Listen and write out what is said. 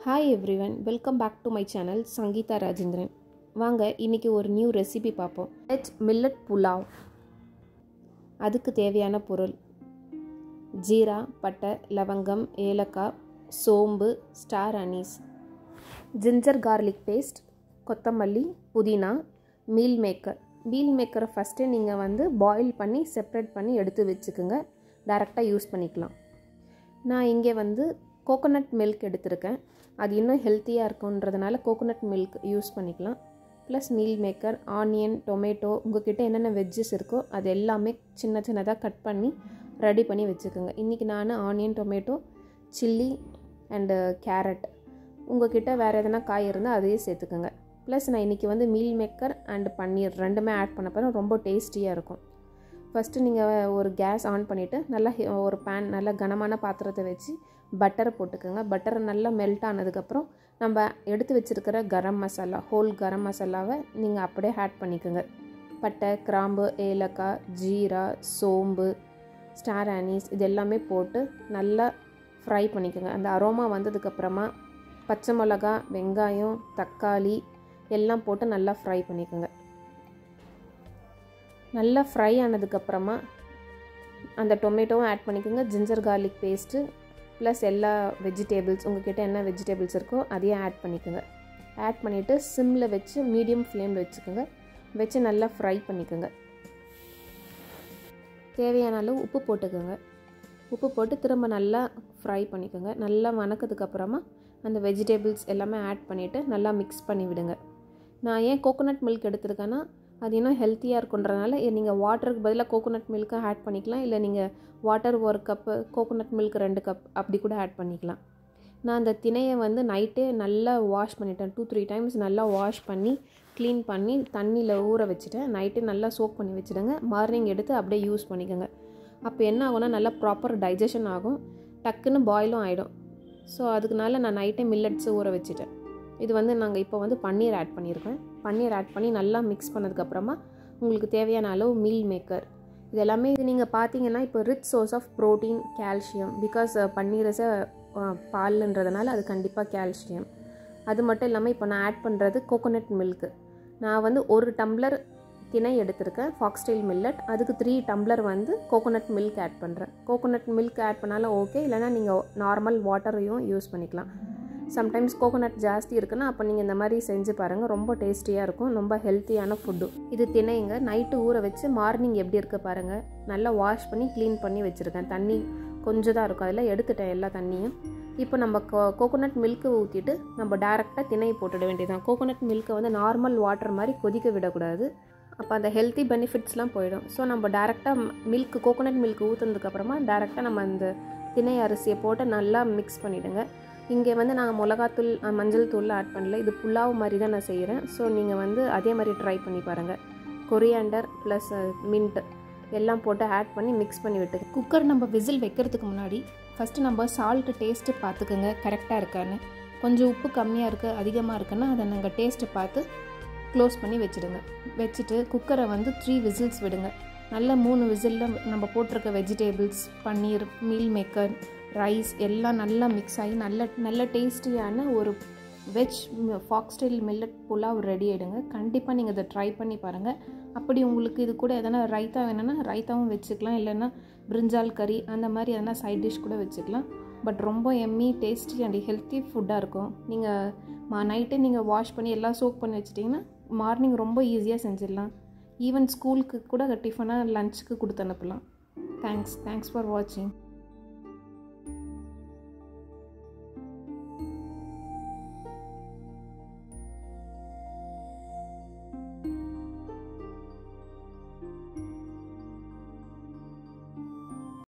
hi everyone welcome back to my channel Sangeetha Rajendran வாங்க இன்றைக்கி ஒரு நியூ ரெசிபி பார்ப்போம் வெஜ் மில்லட் புலாவ் அதுக்கு தேவையான பொருள் ஜீரா பட்டை லவங்கம் ஏலக்காய் சோம்பு star anise ginger garlic paste கொத்தமல்லி புதினா மீல் மேக்கர் மீல் மேக்கரை ஃபஸ்ட்டு நீங்கள் வந்து பாயில் பண்ணி செப்ரேட் பண்ணி எடுத்து வச்சுக்கோங்க டேரெக்டாக யூஸ் பண்ணிக்கலாம் நான் இங்கே வந்து கோகோனட் மில்க் எடுத்திருக்கேன் அது இன்னும் ஹெல்த்தியாக இருக்குன்றதுனால கோகோனட் மில்க் யூஸ் பண்ணிக்கலாம் plus meal maker onion tomato உங்ககிட்ட என்னென்ன வெஜ்ஜஸ் இருக்கோ அது எல்லாமே சின்ன சின்னதாக கட் பண்ணி ரெடி பண்ணி வச்சுக்கோங்க இன்றைக்கி நான் onion tomato chilli and carrot உங்ககிட்ட வேறு எதனா காய் இருந்தால் அதையே சேர்த்துக்கோங்க ப்ளஸ் நான் இன்றைக்கி வந்து மீல் மேக்கர் அண்டு பன்னீர் ரெண்டுமே ஆட் பண்ண போகிறேன் ரொம்ப டேஸ்டியாக இருக்கும் ஃபஸ்ட்டு நீங்கள் ஒரு கேஸ் ஆன் பண்ணிவிட்டு நல்லா ஒரு பேன் நல்லா கனமான பாத்திரத்தை வச்சு பட்டரை போட்டுக்கோங்க பட்டர் நல்லா மெல்ட் ஆனதுக்கப்புறம் நம்ம எடுத்து வச்சுருக்கிற கரம் மசாலா ஹோல் கரம் மசாலாவை நீங்கள் அப்படியே ஆட் பண்ணிக்கோங்க பட்டை கிராம்பு ஏலக்காய் ஜீரா சோம்பு ஸ்டார் ஆனீஸ் இது எல்லாமே போட்டு நல்லா ஃப்ரை பண்ணிக்கோங்க அந்த அரோமா வந்ததுக்கப்புறமா பச்சை மிளகா வெங்காயம் தக்காளி எல்லாம் போட்டு நல்லா ஃப்ரை பண்ணிக்கோங்க நல்லா ஃப்ரை ஆனதுக்கப்புறமா அந்த டொமேட்டோவும் ஆட் பண்ணிக்கோங்க ஜிஞ்சர் கார்லிக் பேஸ்ட்டு ப்ளஸ் எல்லா வெஜிடேபிள்ஸ் உங்ககிட்ட என்ன வெஜிடேபிள்ஸ் இருக்கோ அதையும் ஆட் பண்ணிக்கோங்க ஆட் பண்ணிவிட்டு சிம்மில் வச்சு மீடியம் ஃப்ளேமில் வச்சுக்கோங்க வச்சு நல்லா ஃப்ரை பண்ணிக்கோங்க தேவையான அளவு உப்பு போட்டுக்கோங்க உப்பு போட்டு திரும்ப நல்லா ஃப்ரை பண்ணிக்கோங்க நல்லா வணக்கதுக்கப்புறமா அந்த வெஜிடேபிள்ஸ் எல்லாமே ஆட் பண்ணிவிட்டு நல்லா மிக்ஸ் பண்ணி விடுங்க நான் ஏன் கோகோனட் மில்க் எடுத்திருக்கேன்னா அது இன்னும் ஹெல்த்தியாக இருக்குன்றனால நீங்கள் வாட்டருக்கு பதிலாக கோகோனட் மில்க்கை ஆட் பண்ணிக்கலாம் இல்லை நீங்கள் வாட்டர் ஒரு கப்பு கோகோனட் மில்க் ரெண்டு கப் அப்படி கூட ஆட் பண்ணிக்கலாம் நான் அந்த திணையை வந்து நைட்டே நல்லா வாஷ் பண்ணிட்டேன் டூ த்ரீ டைம்ஸ் நல்லா வாஷ் பண்ணி க்ளீன் பண்ணி தண்ணியில் ஊற வச்சுட்டேன் நைட்டு நல்லா சோக் பண்ணி வச்சுடுங்க மார்னிங் எடுத்து அப்படியே யூஸ் பண்ணிக்கோங்க அப்போ என்ன ஆகும்னா நல்லா ப்ராப்பர் டைஜஷன் ஆகும் டக்குன்னு பாயிலும் ஆகிடும் ஸோ அதுக்குனால நான் நைட்டே மில்லட்ஸ் ஊற வச்சுட்டேன் இது வந்து நாங்கள் இப்போ வந்து பன்னீர் ஆட் பண்ணியிருக்கேன் பன்னீர் ஆட் பண்ணி நல்லா மிக்ஸ் பண்ணதுக்கப்புறமா உங்களுக்கு தேவையான அளவு மீல் மேக்கர் இது எல்லாமே இது நீங்கள் பார்த்தீங்கன்னா இப்போ rich source of protein calcium because paneer is பால்ன்றதுனால அது கண்டிப்பாக கால்சியம் அது மட்டும் இல்லாமல் இப்போ நான் ஆட் பண்ணுறது கோகோனட் மில்க்கு நான் வந்து ஒரு டம்ளர் திணை எடுத்திருக்கேன் ஃபாக்ஸ்டைல் மில்லட் அதுக்கு த்ரீ டம்ளர் வந்து கோகோனட் மில்க் ஆட் பண்ணுறேன் கோகோனட் மில்க் ஆட் பண்ணாலும் ஓகே இல்லைனா நீங்கள் நார்மல் வாட்டரையும் யூஸ் பண்ணிக்கலாம் சம்டைம்ஸ் கோகோனட் ஜாஸ்தி இருக்குன்னா அப்போ நீங்கள் இந்த மாதிரி செஞ்சு பாருங்கள் ரொம்ப டேஸ்டியாக இருக்கும் ரொம்ப ஹெல்த்தியான ஃபுட்டு இது திணைங்க நைட்டு ஊற வச்சு மார்னிங் எப்படி இருக்க பாருங்கள் நல்லா வாஷ் பண்ணி க்ளீன் பண்ணி வச்சுருக்கேன் தண்ணி கொஞ்சம் தான் இருக்கும் அதில் எடுத்துட்டேன் எல்லா தண்ணியும் இப்போ நம்ம கோ கோகோனட் மில்க்கு ஊற்றிட்டு நம்ம டேரெக்டாக திணை போட்டுட வேண்டியதான் கோகோனட் மில்க்கை வந்து நார்மல் வாட்டர் மாதிரி கொதிக்க விடக்கூடாது அப்போ அந்த ஹெல்த்தி பெனிஃபிட்ஸ்லாம் போயிடும் ஸோ நம்ம டேரெக்டாக மில்க் கோகோனட் மில்க் ஊற்றுனதுக்கப்புறமா டேரெக்டாக நம்ம அந்த திணை அரிசியை போட்டு நல்லா மிக்ஸ் பண்ணிவிடுங்க இங்கே வந்து நாங்கள் மிளகாத்தூள் மஞ்சள் தூள் ஆட் பண்ணல இது புலாவ் மாதிரி தான் நான் செய்கிறேன் ஸோ நீங்கள் வந்து அதே மாதிரி ட்ரை பண்ணி பாருங்கள் கொரியாண்டர் ப்ளஸ் மின்ட் எல்லாம் போட்டு ஆட் பண்ணி மிக்ஸ் பண்ணி விட்டு குக்கர் நம்ம விசில் வைக்கிறதுக்கு முன்னாடி ஃபஸ்ட்டு நம்ம சால்ட்டு டேஸ்ட்டு பார்த்துக்குங்க கரெக்டாக இருக்கான்னு கொஞ்சம் உப்பு கம்மியாக இருக்குது அதிகமாக இருக்குன்னா அதை நாங்கள் டேஸ்ட்டு பார்த்து க்ளோஸ் பண்ணி வச்சுடுங்க வச்சுட்டு குக்கரை வந்து த்ரீ விசில்ஸ் விடுங்க நல்ல மூணு விசிலில் நம்ம போட்டிருக்க vegetables paneer meal maker rice எல்லாம் நல்லா மிக்ஸ் ஆகி நல்ல நல்ல டேஸ்டியான ஒரு veg foxtail millet pulao ready ஆகிடுங்க கண்டிப்பாக நீங்கள் இதை ட்ரை பண்ணி பாருங்கள் அப்படி உங்களுக்கு இது கூட எதனா ரைத்தா வேணும்னா ரைத்தாவும் வச்சுக்கலாம் இல்லைன்னா பிரிஞ்சால் கறி அந்த மாதிரி எதனா சைட் டிஷ் கூட வச்சுக்கலாம் பட் ரொம்ப எம்மி டேஸ்டி அண்ட் ஹெல்த்தி ஃபுட்டாக இருக்கும் நீங்கள் மா நைட்டே நீங்கள் வாஷ் பண்ணி எல்லாம் சோக் பண்ணி வச்சிட்டிங்கன்னா மார்னிங் ரொம்ப ஈஸியாக செஞ்சிடலாம் ஈவன் ஸ்கூலுக்கு கூட டிஃபனாக லஞ்சுக்கு கொடுத்து அனுப்பலாம் தேங்க்ஸ் தேங்க்ஸ் ஃபார் வாட்சிங்